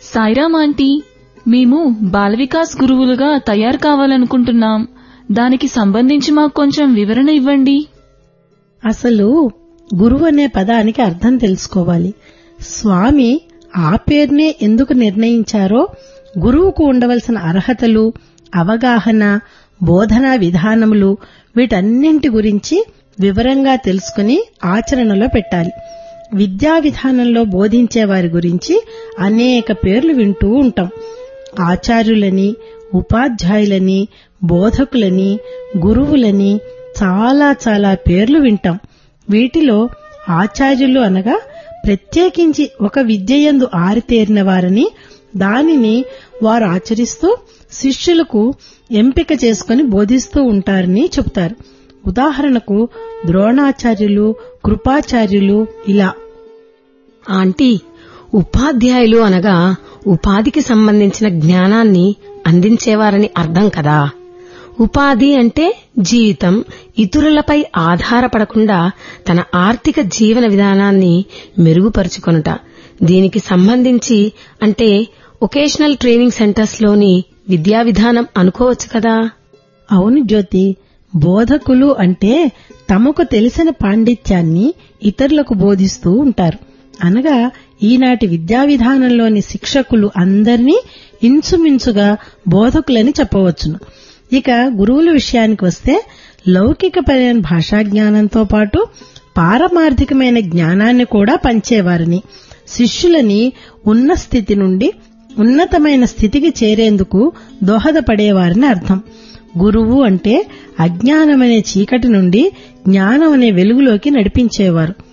Sairam aunty మేము బాల వికాస్ గురువులుగా తయారు కావాలనుకుంటున్నాం దానికి సంబంధించి మాకు కొంచెం వివరణ ఇవ్వండి అసలు గురువు అనే పదానికి అర్థం తెలుసుకోవాలి స్వామి ఆ పేరునే ఎందుకు నిర్ణయించారో గురువుకు ఉండవలసిన అర్హతలు అవగాహన బోధనా విధానములు వీటన్నింటి గురించి వివరంగా తెలుసుకుని ఆచరణలో పెట్టాలి విద్యా విధానంలో బోధించే వారి గురించి అనేక పేర్లు వింటూ ఉంటాం ఆచార్యులని ఉపాధ్యాయులని బోధకులని గురువులని చాలా చాలా పేర్లు వింటాం వీటిలో ఆచార్యులు అనగా ప్రత్యేకించి ఒక విద్యయందు ఆరితేరిన వారని దానిని వారు ఆచరిస్తూ శిష్యులకు ఎంపిక చేసుకుని బోధిస్తూ ఉంటారని చెబుతారు ఉదాహరణకు ద్రోణాచార్యులు కృపాచార్యులు ఇలా ఆంటీ ఉపాధ్యాయులు అనగా ఉపాధికి సంబంధించిన జ్ఞానాన్ని అందించేవారని అర్థం కదా ఉపాధి అంటే జీవితం ఇతరులపై ఆధారపడకుండా తన ఆర్థిక జీవన విధానాన్ని మెరుగుపరుచుకొనుట దీనికి సంబంధించి అంటే ఒకేషనల్ ట్రైనింగ్ సెంటర్స్ లోని విద్యా విధానం అనుకోవచ్చు కదా అవును జ్యోతి బోధకులు అంటే తమకు తెలిసిన పాండిత్యాన్ని ఇతరులకు బోధిస్తూ ఉంటారు అనగా ఈనాటి విద్యా విధానంలోని శిక్షకులు అందరినీ ఇంచుమించుగా బోధకులని చెప్పవచ్చును ఇక గురువుల విషయానికి వస్తే లౌకికపరమైన భాషా జ్ఞానంతో పాటు పారమార్థికమైన జ్ఞానాన్ని కూడా పంచేవారని శిష్యులని ఉన్న స్థితి నుండి ఉన్నతమైన స్థితికి చేరేందుకు దోహదపడేవారని అర్థం గురువు అంటే అజ్ఞానమనే చీకటి నుండి జ్ఞానం అనే వెలుగులోకి నడిపించేవారు